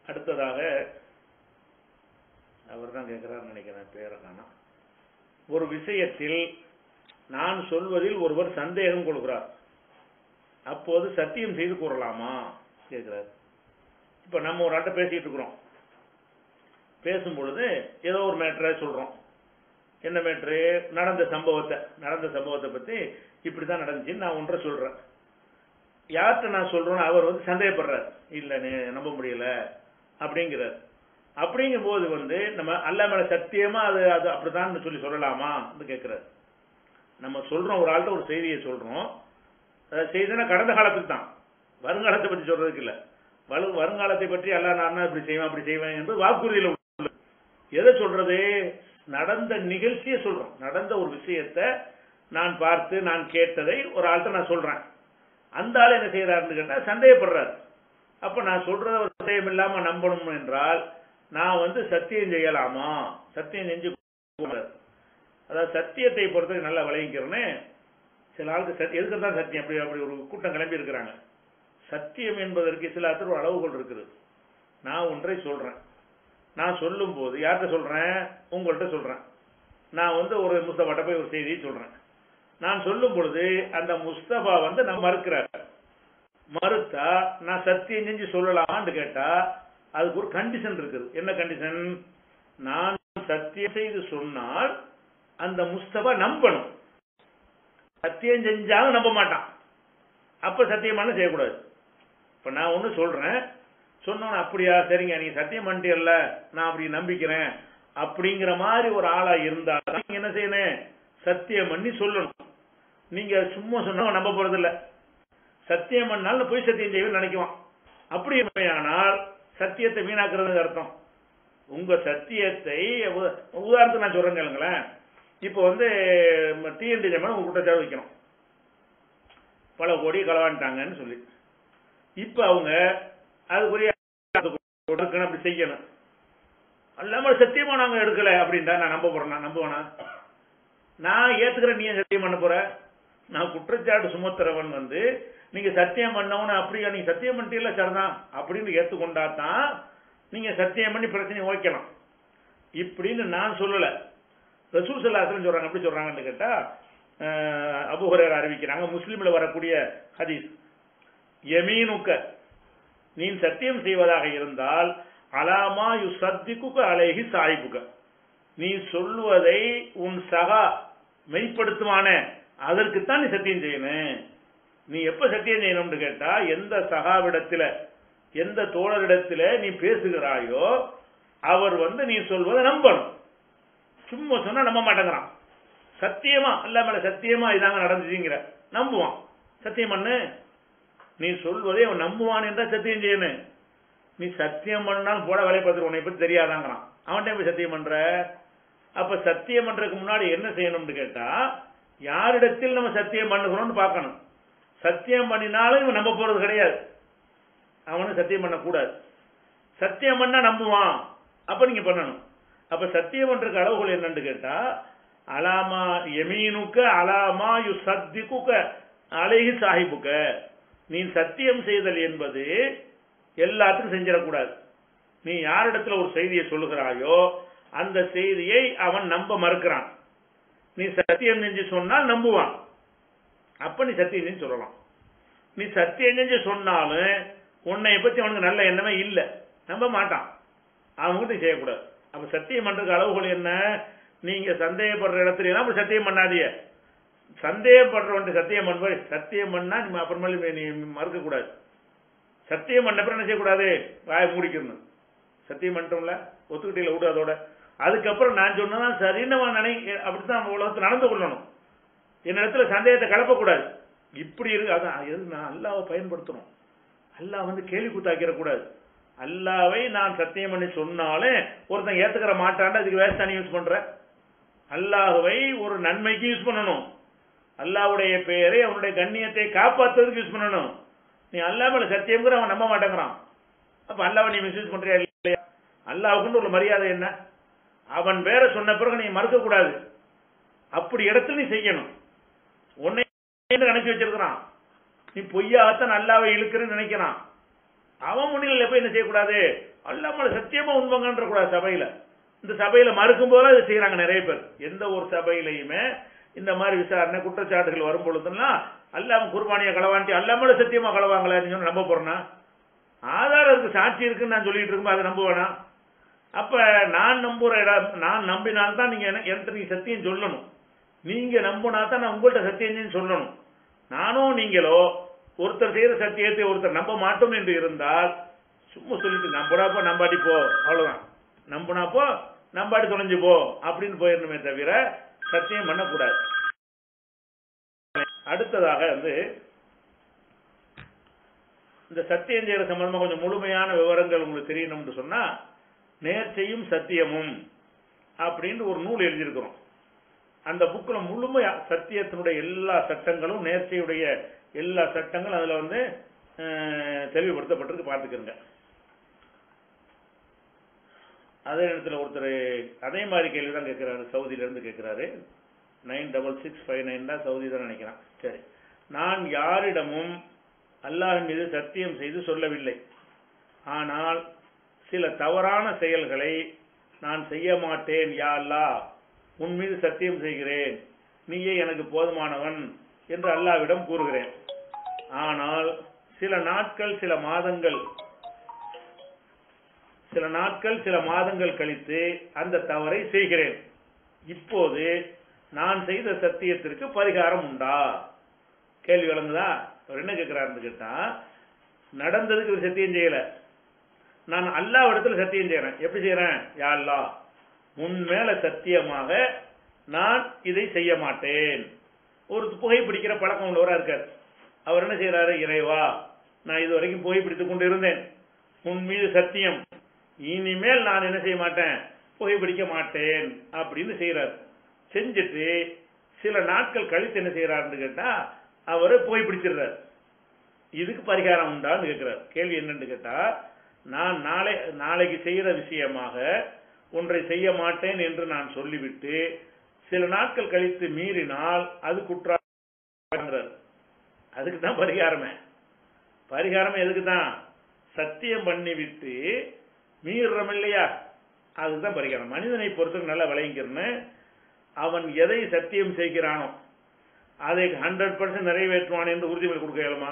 அடுத்ததாக அவர் தான் கேட்கிறார் நினைக்கிறேன் பேரை காணோம் ஒரு விஷயத்தில் நான் சொல்வதில் ஒருவர் சந்தேகம் கொள்கிறார் அப்போது சத்தியம் செய்து கூறலாமா கேட்கிறார் இப்ப நம்ம ஒரு ஆட்ட பேசிட்டு இருக்கிறோம் பேசும் பொழுது ஏதோ ஒரு மேட்டரை சொல்றோம் என்ன மேட்ரு நடந்த சம்பவத்தை நடந்த சம்பவத்தை பத்தி இப்படிதான் நடந்துச்சுன்னு நான் ஒன்றை சொல்றேன் யார்கிட்ட நான் சொல்றேன்னு அவர் வந்து சந்தேகப்படுறார் இல்ல நே- நம்ப முடியல அப்படிங்கிறார் அப்படிங்கும் போது வந்து நம்ம அல்லா மேல சத்தியமா அது அது அப்படிதான் சொல்லி சொல்லலாமா கேட்கிறார் நம்ம சொல்றோம் ஒரு ஆள்கிட்ட ஒரு செய்தியை சொல்றோம் அதாவது செய்தினா கடந்த காலத்துக்கு தான் வருங்காலத்தை பற்றி சொல்றதுக்கு இல்ல வரு வருங்காலத்தை பற்றி அல்லா நான் இப்படி செய்வேன் அப்படி செய்வேன் என்று வாக்குறுதியில் உள்ளது. எதை சொல்றது நடந்த நிகழ்ச்சியை சொல்றோம் நடந்த ஒரு விஷயத்தை நான் பார்த்து நான் கேட்டதை ஒரு ஆள்கிட்ட நான் சொல்றேன் அந்த ஆள் என்ன செய்யறாருன்னு கேட்டா சந்தேகப்படுறாரு அப்ப நான் சொல்றத ஒரு சந்தேகம் இல்லாம நம்பணும் என்றால் நான் வந்து சத்தியம் செய்யலாமா சத்தியம் செஞ்சு கூடாது. அதாவது சத்தியத்தை பொறுத்தவரை நல்லா விளங்கிக்கிறேன்னு சில ஆளுக்கு சத்தியம் எதுக்கு தான் சத்தியம் அப்படி அப்படி ஒரு கூட்டம் கிளம்பி இருக்கிறாங்க சத்தியம் என்பதற்கு சில அத்தர் ஒரு அளவுகோல் இருக்குது நான் ஒன்றை சொல்றேன் நான் சொல்லும் போது யார்கிட்ட சொல்றேன் உங்கள்கிட்ட சொல்றேன் நான் வந்து ஒரு முஸ்தபாட்ட போய் ஒரு செய்தியை சொல்றேன் நான் சொல்லும் பொழுது அந்த முஸ்தபா வந்து நான் மறுக்கிறார் மறுத்தா நான் சத்தியம் செஞ்சு சொல்லலாமான்னு கேட்டா அதுக்கு ஒரு கண்டிஷன் இருக்குது என்ன கண்டிஷன் நான் சத்தியம் செய்து சொன்னால் அந்த முஸ்தபா நம்பணும் சத்தியம் செஞ்சாலும் நம்ப மாட்டான் அப்ப சத்தியமான செய்யக்கூடாது இப்ப நான் ஒண்ணு சொல்றேன் சொன்னோன்னு அப்படியா சரிங்க நீங்க சத்தியம் பண்ணிட்டீல்ல நான் அப்படி நம்பிக்கிறேன் அப்படிங்கிற மாதிரி ஒரு ஆளா இருந்தா நீங்க என்ன செய்யணும் சத்தியம் பண்ணி சொல்லணும் நீங்க சும்மா சொன்னா நம்ப போறது இல்ல சத்தியம் பண்ணாலும் பொய் சத்தியம் செய்வேன்னு நினைக்குவான் அப்படி ஆனால் சத்தியத்தை வீணாக்குறது அர்த்தம் உங்க சத்தியத்தை உ- உதாரணத்துக்கு நான் சொல்றேன் கேளுங்களேன் இப்போ வந்து டிஎன்டி ஜமன் உங்க குற்றச்சாட்டு வைக்கணும் பல கோடி களவாண்டாங்கன்னு சொல்லி இப்ப அவங்க அதுக்குரிய கொடுக்கணும் அப்படி செய்யணும் அல்லாம சத்தியமா நாங்க எடுக்கல அப்படின்டா நான் நம்ப போறேன் நான் நம்புவேனா நான் ஏத்துக்கிறேன் நீ ஏன் சத்தியம் பண்ண போற நான் குற்றச்சாட்டு சுமத்துறவன் வந்து நீங்க சத்தியம் பண்ணவன அப்படியா நீங்க சத்தியம் பண்ணிட்டீங்களா சரிதான் அப்படின்னு ஏத்துக்கொண்டா தான் நீங்க சத்தியம் பண்ணி பிரச்சனையை ஓய்க்கலாம் இப்படின்னு நான் சொல்லல ரசூல் சல்லாசலம் சொல்றாங்க எப்படி சொல்றாங்கன்னு கேட்டா அஹ், அபூ ஹுரைரா அறிவிக்கிறாங்க முஸ்லிம்ல வரக்கூடிய ஹதீஸ் யமீனுக்க நீ சத்தியம் செய்வதாக இருந்தால் அலாமா யு சத்திக்குக்க அலைஹி சாயிப்புக்க நீ சொல்லுவதை உன் சகா மெய்ப்படுத்துவான அதற்குத்தான் நீ சத்தியம் செய்யணும் நீ எப்ப சத்தியம் செய்யணும்னு கேட்டா எந்த சகாவிடத்துல எந்த தோழரிடத்துல நீ பேசுகிறாயோ அவர் வந்து நீ சொல்வதை நம்பணும் சும்மா சொன்னா நம்ப மாட்டேங்கிறான் சத்தியமா அல்ல மேல சத்தியமா இதாங்க நடந்துச்சுங்கிற நம்புவான் சத்தியம் பண்ணு நீ சொல்வதை அவன் நம்புவான் என்றா சத்தியம் செய்யணும் நீ சத்தியம் பண்ணாலும் போட வேலை பார்த்துட்டு உன்னை பத்தி தெரியாதாங்கிறான் அவன்கிட்ட போய் சத்தியம் பண்ற அப்ப சத்தியம் பண்றதுக்கு முன்னாடி என்ன செய்யணும்னு கேட்டா யாரிடத்தில் நம்ம சத்தியம் பண்ணுகிறோம்னு பார்க்கணும் சத்தியம் பண்ணினாலும் இவன் நம்ப போறது கிடையாது அவனு சத்தியம் பண்ணக்கூடாது சத்தியம் பண்ணா நம்புவான் அப்ப நீங்க பண்ணணும் அப்ப சத்தியம் பண்றதுக்கு அளவுகள் என்னன்னு கேட்டா அலாமா எமீனுக்க அலாமா யு சத்திக்குக்க அலைஹி சாஹிபுக்க நீ சத்தியம் செய்தல் என்பது எல்லாத்துக்கும் செஞ்சிடக்கூடாது நீ யாரிடத்துல ஒரு செய்தியை சொல்லுகிறாயோ அந்த செய்தியை அவன் நம்ப மறுக்கிறான் நீ சத்தியம் செஞ்சு சொன்னால் நம்புவான் அப்ப நீ சத்தியம் செஞ்சு சொல்லலாம் நீ சத்தியம் செஞ்சு சொன்னாலும் உன்னை பத்தி அவனுக்கு நல்ல எண்ணமே இல்ல நம்ப மாட்டான் அவங்ககிட்ட செய்யக்கூடாது அப்ப சத்தியம் பண்றதுக்கு அளவுகள் என்ன நீங்க சந்தேகப்படுற இடத்துல எல்லாம் அப்படி சத்தியம் பண்ணாதீங்க சந்தேகப்படுறவன் சத்தியம் பண்ணுவாய் சத்தியம் பண்ணா நீ அப்புறமேல நீ மறுக்க கூடாது சத்தியம் பண்ண அப்புறம் என்ன செய்யக்கூடாது வாயை மூடிக்கணும் சத்தியம் பண்ணிட்டோம்ல ஒத்துக்கிட்டீங்களா விடு அதோட அதுக்கப்புறம் நான் சொன்னதான் சரின்னு அவன் நினை அப்படித்தான் நம்ம உலகத்தில் நடந்து கொள்ளணும் என்னிடத்துல சந்தேகத்தை கலப்பக்கூடாது இப்படி இருக்கு அதான் எது நான் அல்லாவை பயன்படுத்தணும் அல்லாஹ் வந்து கேள்வி கூத்தாக்கிடக்கூடாது அல்லாவை நான் சத்தியம் பண்ணி சொன்னாலும் ஒருத்தன் ஏத்துக்கிற மாட்டான்டா அதுக்கு வேஸ்டானி யூஸ் பண்ற அல்லாஹுவை ஒரு நன்மைக்கு யூஸ் பண்ணணும் அல்லாஹ்வுடைய பெயரை அவனுடைய கண்ணியத்தை காப்பாத்துறதுக்கு யூஸ் பண்ணணும் நீ அல்லாஹ் மேல சத்தியம்ங்கிற அவன் நம்ப மாட்டேங்கிறான் அப்ப அல்லாவை நீ மிஸ்யூஸ் பண்றியா இல்லையா அல்லாஹ்வுக்குன்னு ஒரு மரியாதை என்ன அவன் பேரை சொன்ன பிறகு நீ மறுக்க கூடாது அப்படி இடத்துல நீ செய்யணும் உன்னை நினைச்சு வச்சிருக்கிறான் நீ பொய்யாகத்தான் அல்லாவை இழுக்கிறேன்னு நினைக்கிறான் அவன் முன்னிலையில் போய் என்ன செய்யக்கூடாது அல்லாம சத்தியமா உண்மைங்கன்ற கூடாது சபையில இந்த சபையில மறுக்கும் போது அதை செய்யறாங்க நிறைய பேர் எந்த ஒரு சபையிலையுமே இந்த மாதிரி விசாரணை குற்றச்சாட்டுகள் வரும் பொழுதுலாம் அல்லாம குர்பானிய களவாண்டி அல்லாமல சத்தியமா களவாங்களா நீங்க சொன்னா நம்ப போறேன்னா ஆதாரம் இருக்கு சாட்சி இருக்குன்னு நான் சொல்லிட்டு இருக்கும்போது அதை நம்ப வேணாம் அப்ப நான் நம்புற இடம் நான் நம்பினால்தான் நீங்க எனக்கு என்கிட்ட நீங்க சத்தியம் சொல்லணும் நீங்க நம்பினா தான் நான் உங்கள்கிட்ட சத்தியம் சொல்லணும் நானும் நீங்களோ ஒருத்தர் செய்யற சத்தியத்தை ஒருத்தர் நம்ப மாட்டோம் என்று இருந்தால் சும்மா சொல்லிட்டு நம்புடாப்போ நம்பாடி போ அவ்வளவுதான் நம்புனாப்போ நம்பாடி தொலைஞ்சு போ அப்படின்னு போயிடணுமே தவிர சத்தியம் பண்ணக்கூடாது அடுத்ததாக வந்து இந்த சத்தியம் செய்யற சம்பந்தமா கொஞ்சம் முழுமையான விவரங்கள் உங்களுக்கு தெரியணும்னு சொன்னா நேர்ச்சையும் சத்தியமும் அப்படின்னு ஒரு நூல் எழுதியிருக்கிறோம் அந்த புக்ல முழுமையா சத்தியத்தினுடைய எல்லா சட்டங்களும் நேர்ச்சையுடைய எல்லா சட்டங்களும் அதுல வந்து அஹ், தெளிவுபடுத்தப்பட்டிருக்கு பார்த்துக்கிறங்க அதே நேரத்தில் ஒருத்தர் அதே மாதிரி கேள்வி தான் கேட்கிறாரு சவுதியில இருந்து கேட்கிறாரு nine double six five nine தான் சவுதி தான் நினைக்கிறேன் சரி நான் யாரிடமும் அல்லாஹ் மீது சத்தியம் செய்து சொல்லவில்லை ஆனால் சில தவறான செயல்களை நான் செய்ய மாட்டேன் யா அல்லாஹ் உன் மீது சத்தியம் செய்கிறேன் நீயே எனக்கு போதுமானவன் என்று அல்லாவிடம் கூறுகிறேன் ஆனால் சில நாட்கள் சில மாதங்கள் சில நாட்கள் சில மாதங்கள் கழித்து அந்த தவறை செய்கிறேன் இப்போது நான் செய்த சத்தியத்திற்கு பரிகாரம் உண்டா கேள்வி விளங்குதா அவர் என்ன கேட்கிறாருன்னு கேட்டா நடந்ததுக்கு இவர் சத்தியம் செய்யல நான் அல்லாஹ் இடத்துல சத்தியம் செய்யறேன் எப்படி செய்யறேன் யா அல்லாஹ் உன் மேல சத்தியமாக நான் இதை செய்ய மாட்டேன் ஒரு புகைப்பிடிக்கிற பழக்கம் உள்ளவரா இருக்கார் அவர் என்ன செய்யறாரு இறைவா நான் இது வரைக்கும் புகைப்பிடித்துக் கொண்டு இருந்தேன் உன் மீது சத்தியம் இனிமேல் நான் என்ன செய்ய மாட்டேன் புகைப்பிடிக்க மாட்டேன் அப்படின்னு செய்யறார் செஞ்சுட்டு சில நாட்கள் கழித்து என்ன செய்யறாருன்னு கேட்டா அவர் புகைப்பிடிச்சிடுறார் இதுக்கு பரிகாரம் உண்டான்னு கேட்கிறார் கேள்வி என்னன்னு கேட்டா நான் நாளை நாளைக்கு செய்யற விஷயமாக ஒன்றை செய்ய மாட்டேன் என்று நான் சொல்லிவிட்டு சில நாட்கள் கழித்து மீறினால் அது குற்றாங்கிறார் அதுக்கு தான் பரிகாரமே பரிகாரம் எதுக்கு தான் சத்தியம் பண்ணிவிட்டு மீறுறோம் இல்லையா அதுதான் பரிகாரம் மனிதனை பொறுத்தவரை நல்லா விளங்கிக்கிறன்னு அவன் எதை சத்தியம் செய்கிறானோ அதை ஹண்ட்ரட் பர்சன்ட் நிறைவேற்றுவான் என்று உறுதிமொழி கொடுக்க இயலுமா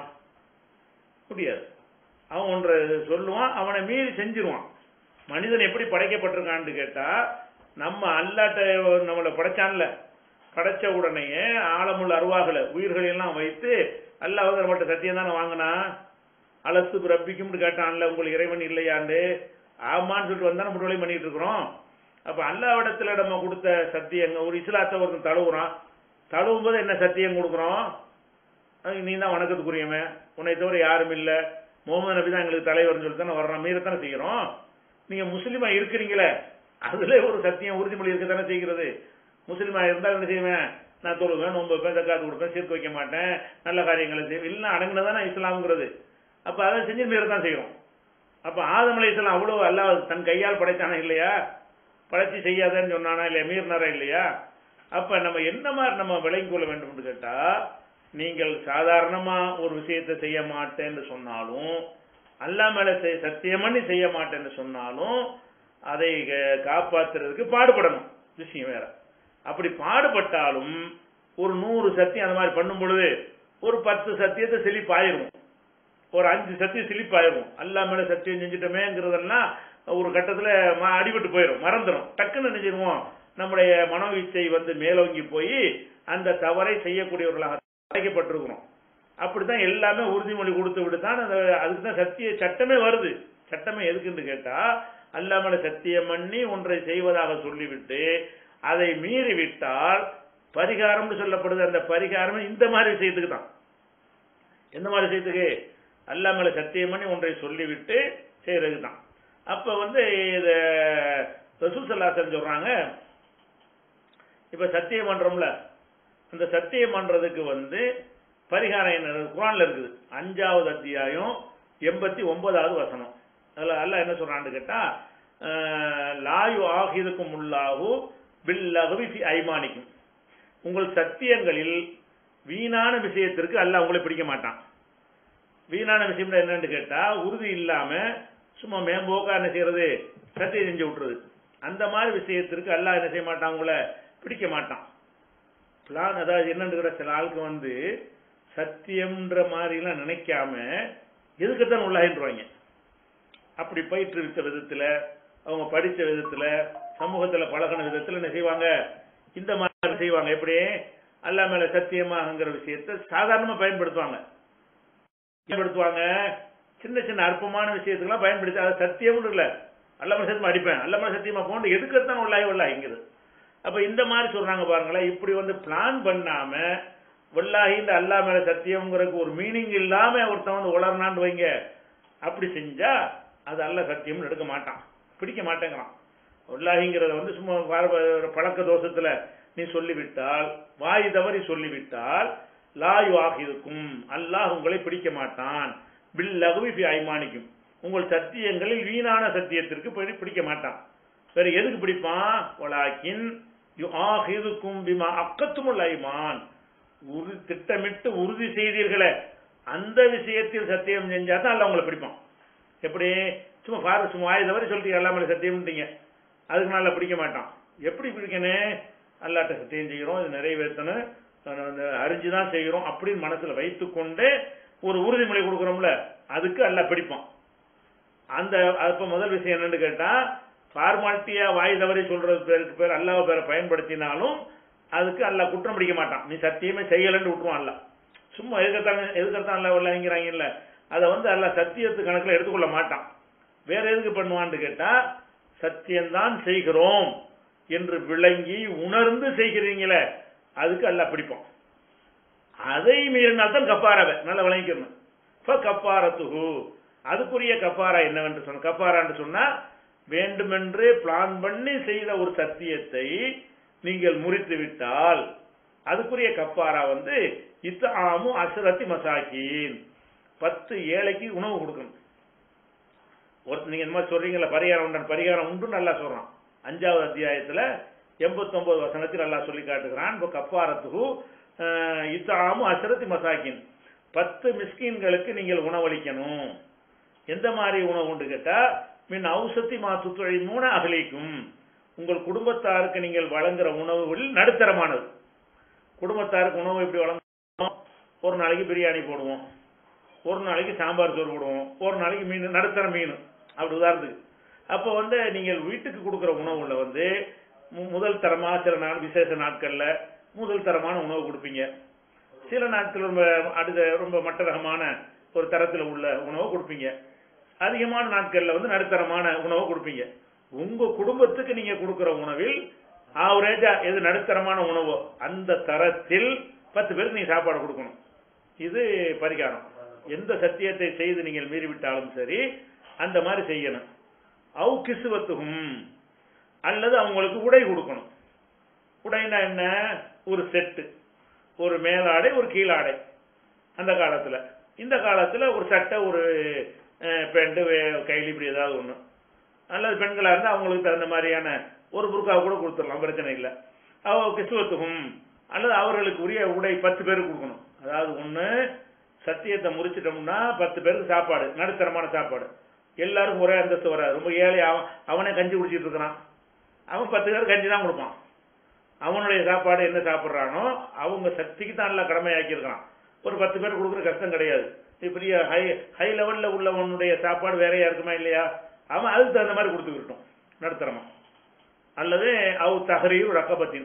முடியாது அவன் ஒன்றை சொல்லுவான் அவனை மீறி செஞ்சிருவான் மனிதன் எப்படி படைக்கப்பட்டிருக்கான்னு கேட்டா நம்ம அல்லாட்ட நம்மளை படைச்சான்ல படைச்ச உடனேயே ஆழமுள்ள அருவாகல உயிர்களை எல்லாம் வைத்து அல்லாஹ் வந்து நம்மகிட்ட சத்தியம் தானே வாங்கினா அலசு ரப்பிக்கும்னு கேட்டான்ல உங்களுக்கு இறைவன் இல்லையாண்டு ஆமான்னு சொல்லிட்டு வந்தா நம்ம தொழில் பண்ணிட்டு இருக்கிறோம் அப்ப அல்லாவிடத்துல நம்ம கொடுத்த சத்தியங்க ஒரு இஸ்லாத்தை ஒருத்தன் தழுவுறான் தழுவும் போது என்ன சத்தியம் கொடுக்குறோம் அதுக்கு நீ தான் வணக்கத்துக்குரியவன் உன்னை தவிர யாரும் இல்லை முகமது நபி தான் எங்களுக்கு தலைவர்னு சொல்லிட்டு தானே வர்றோம் மீறத்தானே செய்கிறோம் நீங்க முஸ்லீமா இருக்கிறீங்களே அதுல ஒரு சத்தியம் உறுதிமொழி இருக்க தானே செய்கிறது முஸ்லீமா இருந்தால் என்ன செய்வேன் நான் தொழுவேன் நோன்பு வைப்பேன் தக்காத்து கொடுப்பேன் சீர்க்கு வைக்க மாட்டேன் நல்ல காரியங்களை செய்வேன் இல்லை அடங்குனதானே இஸ்லாம்ங்கிறது அப்ப அதை செஞ்சு மீறத்தான் செய்கிறோம் அப்ப ஆதம் அலைஹிஸ்ஸலாம் அவ்வளவு அல்லாஹ் தன் கையால் படைத்தானா இல்லையா படைச்சு செய்யாதன்னு சொன்னானா இல்லையா மீறினாரா இல்லையா அப்ப நம்ம என்ன மாதிரி நம்ம விளங்கி கொள்ள வேண்டும்னு கேட்டா நீங்கள் சாதாரணமா ஒரு விஷயத்தை செய்ய மாட்டேன்னு சொன்னாலும் அல்லா மேல செய்- சத்தியம் பண்ணி செய்ய மாட்டேன்னு சொன்னாலும் அதை க- காப்பாத்துறதுக்கு பாடுபடணும் விஷயம் வேற அப்படி பாடுபட்டாலும் ஒரு நூறு சத்தியம் அந்த மாதிரி பண்ணும் பொழுது ஒரு பத்து சத்தியத்தை செழிப்பாயிரும் ஒரு அஞ்சு சத்தியம் சிலிப்பாயிரும் அல்லா மேல சத்தியம் செஞ்சுட்டோமேங்கிறதெல்லாம் ஒரு கட்டத்துல ம- அடிபட்டு போயிடும் மறந்துடும் டக்குன்னு நினைச்சிருவோம் நம்முடைய மனோவிச்சை வந்து மேலோங்கி போய் அந்த தவறை செய்யக்கூடியவர்களாக அழைக்கப்பட்டிருக்கிறோம் அப்படித்தான் எல்லாமே உறுதிமொழி கொடுத்து விட்டு தான் அந்த அதுக்கு தான் சத்திய சட்டமே வருது சட்டமே எதுக்குன்னு கேட்டா அல்லா மேல சத்தியம் பண்ணி ஒன்றை செய்வதாக சொல்லிவிட்டு அதை மீறி விட்டால் பரிகாரம்னு சொல்லப்படுது அந்த பரிகாரம் இந்த மாதிரி விஷயத்துக்கு தான் எந்த மாதிரி விஷயத்துக்கு அல்லா மேல சத்தியம் பண்ணி ஒன்றை சொல்லிவிட்டு செய்யறது தான் அப்ப வந்து இது ரசூல் சல்லாசன் சொல்றாங்க இப்ப சத்தியம் பண்றோம்ல அந்த சத்தியம் பண்றதுக்கு வந்து பரிகாரம் என்ன இருக்கு? குர்ஆன்ல இருக்குது அஞ்சாவது அத்தியாயம் எண்பத்தி ஒன்பதாவது வசனம் அதுல அல்லாஹ் என்ன சொல்றான்னு கேட்டா அஹ், லாயு ஆகிதுக்கும் உள்ளாகு பில்லகுவி ஃபி ஐமானிக்கும் உங்கள் சத்தியங்களில் வீணான விஷயத்திற்கு அல்லாஹ் உங்களை பிடிக்க மாட்டான் வீணான விஷயம் என்னன்னு கேட்டா உறுதி இல்லாம சும்மா மேம்போக்கா என்ன செய்யறது சத்தியம் செஞ்சு விட்டுறது அந்த மாதிரி விஷயத்திற்கு அல்லாஹ் என்ன செய்ய மாட்டான் உங்களை பிடிக்க மாட்டான் பிளான் அதாவது என்னன்னு சில ஆளுக்கு வந்து சத்தியம்ன்ற மாதிரிலாம் நினைக்காம எதுக்குத்தான் உள்ளாயின்றாங்க அப்படி பயிற்றுவித்த விதத்துல அவங்க படிச்ச விதத்துல சமூகத்துல பழகின விதத்துல என்ன செய்வாங்க இந்த மாதிரி செய்வாங்க எப்படி அல்லா மேல சத்தியமாகங்கிற விஷயத்தை சாதாரணமா பயன்படுத்துவாங்க பயன்படுத்துவாங்க சின்ன சின்ன அற்பமான விஷயத்துக்கெல்லாம் பயன்படுத்தி அது சத்தியம்னு இல்ல அல்லம சத்தியமா அடிப்பேன் அல்லம சத்தியமா போண்டு எதுக்குத்தான் உள்ளாய் உள்ளாய்ங்கிறது அப்ப இந்த மாதிரி சொல்றாங்க பாருங்களேன் இப்படி வந்து பிளான் பண்ணாம வல்லாஹி இந்த அல்லா மேல சத்தியம்ங்கிறதுக்கு ஒரு மீனிங் இல்லாம ஒருத்தன் வந்து உளர்னான்னு வைங்க அப்படி செஞ்சா அது அல்ல சத்தியம்னு எடுக்க மாட்டான் பிடிக்க மாட்டேங்கிறான் வல்லாஹிங்கிறத வந்து சும்மா வார- பழக்க தோஷத்துல நீ சொல்லிவிட்டால் வாய் தவறி சொல்லிவிட்டால் லாயு ஆகிருக்கும் அல்லாஹ் உங்களை பிடிக்க மாட்டான் பில் லகுவி ஃபி ஐமானிக்கும் உங்கள் சத்தியங்களில் வீணான சத்தியத்திற்கு பிடி- பிடிக்க மாட்டான் வேற எதுக்கு பிடிப்பான் வலாக்கின் யு ஆகிருக்கும் பிமா அக்கத்துமுல் ஐமான் உறு திட்டமிட்டு உறுதி செய்தீர்களே அந்த விஷயத்தில் சத்தியம் செஞ்சா தான் அல்ல உங்களை பிடிப்பான் எப்படி சும்மா பாரு சும்மா ஆயுத தவறி சொல்லிட்டு எல்லாமே சத்தியம்ட்டீங்க அதுக்கு நல்லா பிடிக்க மாட்டான் எப்படி பிடிக்கணும் அல்லாட்ட சத்தியம் செய்கிறோம் இது நிறைவேற்றணும் அஹ் அந்த அறிஞ்சுதான் செய்கிறோம் அப்படின்னு மனசுல வைத்துக்கொண்டு ஒரு உறுதிமொழி கொடுக்குறோம்ல அதுக்கு அல்ல பிடிப்பான் அந்த அப்ப முதல் விஷயம் என்னன்னு கேட்டா ஃபார்மாலிட்டியா வாய் தவறி சொல்றது பேருக்கு பேர் அல்லாஹ் பேரை பயன்படுத்தினாலும் அதுக்கு அல்லாஹ் குற்றம் பிடிக்க மாட்டான் நீ சத்தியமே செய்யலன்னு விட்டுருவான் அல்ல சும்மா எதுக்கத்தான் எதுக்கத்தான் அல்ல இல்லைங்கிறாங்கல்ல அதை வந்து அல்லாஹ் சத்தியத்து கணக்குல எடுத்துக்கொள்ள மாட்டான் வேற எதுக்கு பண்ணுவான்னு கேட்டா சத்தியம்தான் செய்கிறோம் என்று விளங்கி உணர்ந்து செய்கிறீங்களே அதுக்கு அல்லாஹ் பிடிப்பான் அதை மீறினால் தான் கப்பாராவை நல்லா விளங்கிக்கணும் இப்ப கப்பாரத்துகு அதுக்குரிய கப்பாரா என்னவென்று சொன்ன கப்பாரான்னு சொன்னா வேண்டுமென்றே பிளான் பண்ணி செய்த ஒரு சத்தியத்தை நீங்கள் முறித்து விட்டால் அதுக்குரிய கப்பாரா வந்து இத்தாமு அசுரத்தி மசாக்கின் பத்து ஏழைக்கு உணவு கொடுக்கணும் ஒரு நீங்க இந்த மாதிரி சொல்றீங்கல்ல பரிகாரம் உண்டு பரிகாரம் உண்டு நல்லா சொல்றான் அஞ்சாவது அத்தியாயத்துல எண்பத்தொன்பது வசனத்தில் நல்லா சொல்லி காட்டுகிறான் இப்போ கப்பாரத்துகு இத்தாமு அசரத்தி மசாக்கின் பத்து மிஸ்கின்களுக்கு நீங்கள் உணவளிக்கணும் எந்த மாதிரி உணவு உண்டு கேட்டா மின் ஔசத்தி மாத்துத்துறை மூணு அகலிக்கும் உங்கள் குடும்பத்தாருக்கு நீங்கள் வழங்குற உணவுகளில் நடுத்தரமானது குடும்பத்தாருக்கு உணவு எப்படி வழங்குவோம் ஒரு நாளைக்கு பிரியாணி போடுவோம் ஒரு நாளைக்கு சாம்பார் சோறு போடுவோம் ஒரு நாளைக்கு மீன் நடுத்தர மீன் அப்படி உதாரணத்துக்கு அப்போ வந்து நீங்கள் வீட்டுக்கு கொடுக்குற உணவுல வந்து மு- முதல் தரமா சில நாள் விசேஷ நாட்கள்ல முதல் தரமான உணவு கொடுப்பீங்க சில நாட்கள் ரொம்ப அடுத்த ரொம்ப மட்ட ரகமான ஒரு தரத்தில் உள்ள உணவை கொடுப்பீங்க அதிகமான நாட்கள்ல வந்து நடுத்தரமான உணவை கொடுப்பீங்க உங்க குடும்பத்துக்கு நீங்க கொடுக்கிற உணவில் ஆவரேஜா எது நடுத்தரமான உணவோ அந்த தரத்தில் பத்து பேருக்கு நீங்க சாப்பாடு கொடுக்கணும் இது பரிகாரம் எந்த சத்தியத்தை செய்து நீங்கள் மீறிவிட்டாலும் சரி அந்த மாதிரி செய்யணும் அவு கிசுவத்துகும் அல்லது அவங்களுக்கு உடை கொடுக்கணும் உடைனா என்ன ஒரு செட்டு ஒரு மேலாடை ஒரு கீழாடை அந்த காலத்துல இந்த காலத்துல ஒரு சட்டை ஒரு பெண்டு கைலி இப்படி ஏதாவது ஒண்ணு அல்லது பெண்களா இருந்தா அவங்களுக்கு தகுந்த மாதிரியான ஒரு புருக்காவை கூட கொடுத்துடலாம் பிரச்சனை இல்லை அவ கிசுவத்துகும் அல்லது அவர்களுக்கு உரிய உடை பத்து பேருக்கு கொடுக்கணும் அதாவது ஒண்ணு சத்தியத்தை முறிச்சிட்டோம்னா பத்து பேருக்கு சாப்பாடு நடுத்தரமான சாப்பாடு எல்லாருக்கும் ஒரே அந்தஸ்து வராது ரொம்ப ஏழை அவன் அவனே கஞ்சி குடிச்சிட்டு இருக்கிறான் அவன் பத்து பேர் கஞ்சி தான் கொடுப்பான் அவனுடைய சாப்பாடு என்ன சாப்பிட்றானோ அவங்க சக்திக்கு தான் எல்லாம் கடமையாக்கியிருக்கான் ஒரு பத்து பேர் கொடுக்குற கஷ்டம் கிடையாது பெரிய ஹை ஹை லெவல்ல உள்ளவனுடைய சாப்பாடு வேறையா இருக்குமா இல்லையா அவன் அதுக்கு தகுந்த மாதிரி கொடுத்துக்கிட்டோம் நடுத்தரமா அல்லது அவ் தகரீர் ரக்கபத்தின்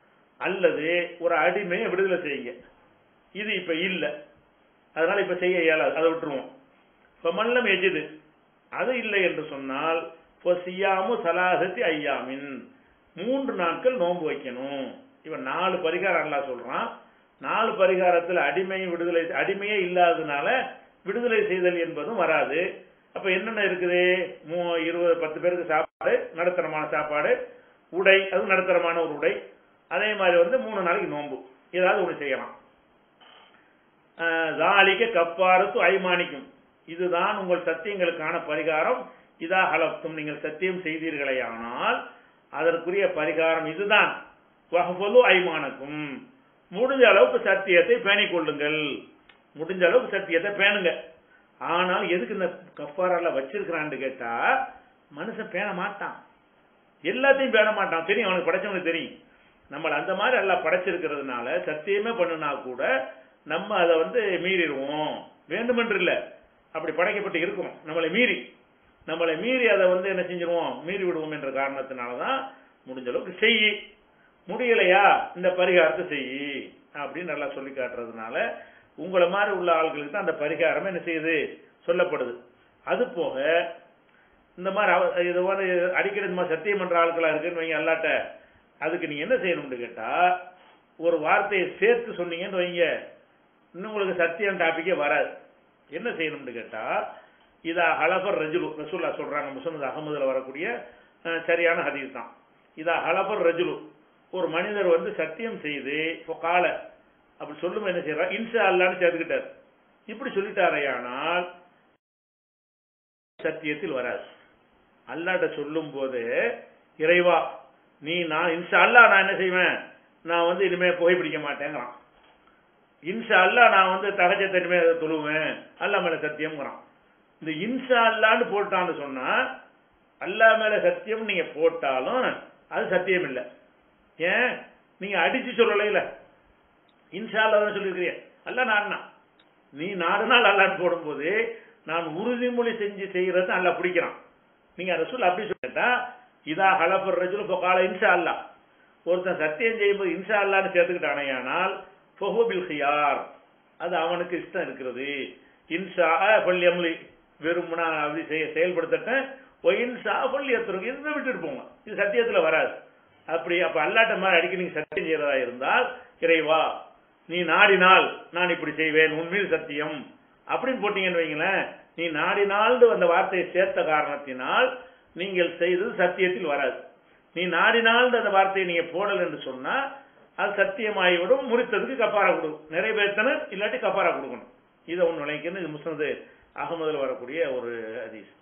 அல்லது ஒரு அடிமையை விடுதலை செய்யுங்க இது இப்ப இல்ல அதனால இப்ப செய்ய இயலாது அதை விட்டுருவோம் இப்ப மல்லம் எஜிது அது இல்லை என்று சொன்னால் இப்போ சியாமு சலாசத்தி ஐயாமின் மூன்று நாட்கள் நோன்பு வைக்கணும் இவன் நாலு பரிகாரம் எல்லாம் சொல்றான் நாலு பரிகாரத்தில் அடிமை விடுதலை அடிமையே இல்லாததுனால விடுதலை செய்தல் என்பதும் வராது அப்ப என்னென்ன இருக்குது மூ இருபது பத்து பேருக்கு சாப்பாடு நடுத்தரமான சாப்பாடு உடை அது நடுத்தரமான ஒரு உடை அதே மாதிரி வந்து மூணு நாளைக்கு நோன்பு ஏதாவது ஒன்று செய்யலாம் தாலிக்க கப்பாரத்து ஐமானிக்கும் இதுதான் உங்கள் சத்தியங்களுக்கான பரிகாரம் இதா ஹலப்தும் நீங்கள் சத்தியம் செய்தீர்களேயானால் அதற்குரிய பரிகாரம் இதுதான் வஹபலு ஐமானக்கும் முடிஞ்ச அளவுக்கு சத்தியத்தை பேணிக் கொள்ளுங்கள் முடிஞ்ச அளவுக்கு சத்தியத்தை பேணுங்க ஆனால் எதுக்கு இந்த கஃபாரெல்லாம் வச்சிருக்கிறான்னு கேட்டா மனுஷன் பேண மாட்டான் எல்லாத்தையும் பேண மாட்டான் தெரியும் அவனுக்கு படைச்சவனுக்கு தெரியும் நம்மள அந்த மாதிரி எல்லாம் படைச்சிருக்கிறதுனால சத்தியமே பண்ணுனா கூட நம்ம அதை வந்து மீறிடுவோம் வேண்டுமென்று இல்லை அப்படி படைக்கப்பட்டு இருக்கும் நம்மளை மீறி நம்மளை மீறி அதை வந்து என்ன செஞ்சிருவோம் மீறி விடுவோம் என்ற காரணத்தினால தான் முடிஞ்ச அளவுக்கு செய் முடியலையா இந்த பரிகாரத்தை செய் அப்படின்னு நல்லா சொல்லி காட்டுறதுனால உங்களை மாதிரி உள்ள ஆட்களுக்கு தான் அந்த பரிகாரம் என்ன செய்யுது சொல்லப்படுது அது போக இந்த மாதிரி அவ- இது மாதிரி அடிக்கடி இந்த மாதிரி சத்தியம் பண்ற ஆட்களா இருக்குன்னு வைங்க அல்லாட்ட அதுக்கு நீங்க என்ன செய்யணும்னு கேட்டா ஒரு வார்த்தையை சேர்த்து சொன்னீங்கன்னு வைங்க இன்னும் உங்களுக்கு சத்தியம் டாபிக்கே வராது என்ன செய்யணும்னு கேட்டா இதா ஹலபர் ரஜுலு ரசூல்லா சொல்றாங்க முசனது அகமதுல வரக்கூடிய அஹ், சரியான ஹதீஸ் தான் இதா ஹலபர் ரஜுலு ஒரு மனிதர் வந்து சத்தியம் செய்து இப்போ கால அப்படி சொல்லும் என்ன செய்யறார் இன்சா அல்லான்னு சேர்த்துக்கிட்டார் இப்படி சொல்லிட்டாரையானால் சத்தியத்தில் வராது அல்லாட்ட சொல்லும் போது இறைவா நீ நான் இன்சா அல்லா நான் என்ன செய்வேன் நான் வந்து இனிமே புகைப்பிடிக்க மாட்டேங்கிறான் இன்சா அல்லா நான் வந்து தகஜத்தை இனிமே தொழுவேன் அல்லா மேல சத்தியம்ங்கிறான் இந்த இன்சா அல்லான்னு போட்டான்னு சொன்னா அல்லா மேல சத்தியம் நீங்க போட்டாலும் அது சத்தியம் இல்லை ஏன் நீங்க அடிச்சு சொல்லலைல இன்ஷா அல்லாஹ் சொல்லியிருக்கிறீங்க அல்ல நாடுனா நீ நாடுனால் அல்லான்னு போடும்போது நான் உறுதிமொழி செஞ்சு செய்யறது அல்ல பிடிக்கிறான் நீங்க ரசூல் அப்படி சொல்லிட்டா இதா ஹலபர் ரஜுல் பொகால இன்ஷா அல்லா ஒருத்தன் சத்தியம் செய்யும்போது இன்ஷா அல்லான்னு சேர்த்துக்கிட்டானேயானால் ஃபஹுபில் ஹியார் அது அவனுக்கு இஷ்டம் இருக்கிறது இன்ஷா பள்ளியம்லி வெறும்னா அப்படி செய்ய செயல்படுத்தட்டேன் ஒயின்ஷா பள்ளி எத்திருக்கு இதுவே விட்டுட்டு போங்க இது சத்தியத்துல வராது அப்படி அப்ப அல்லாட்ட மாதிரி அடிக்க நீங்க சத்தியம் செய்யறதா இருந்தால் இறைவா நீ நாடினால் நான் இப்படி செய்வேன் உண்மையில் சத்தியம் அப்படின்னு போட்டீங்கன்னு வைங்களேன் நீ நாடினால் அந்த வார்த்தையை சேர்த்த காரணத்தினால் நீங்கள் செய்தது சத்தியத்தில் வராது நீ நாடினால் அந்த வார்த்தையை நீங்க போடல் என்று சொன்னா அது சத்தியமாகிவிடும் முறித்ததுக்கு கப்பாரா கொடுக்கும் நிறைவேற்றணும் இல்லாட்டி கப்பாரா கொடுக்கணும் இதை ஒன்று நினைக்கணும் இது முஸ்னது அகமதுல வரக்கூடிய ஒரு ஹதீஸ்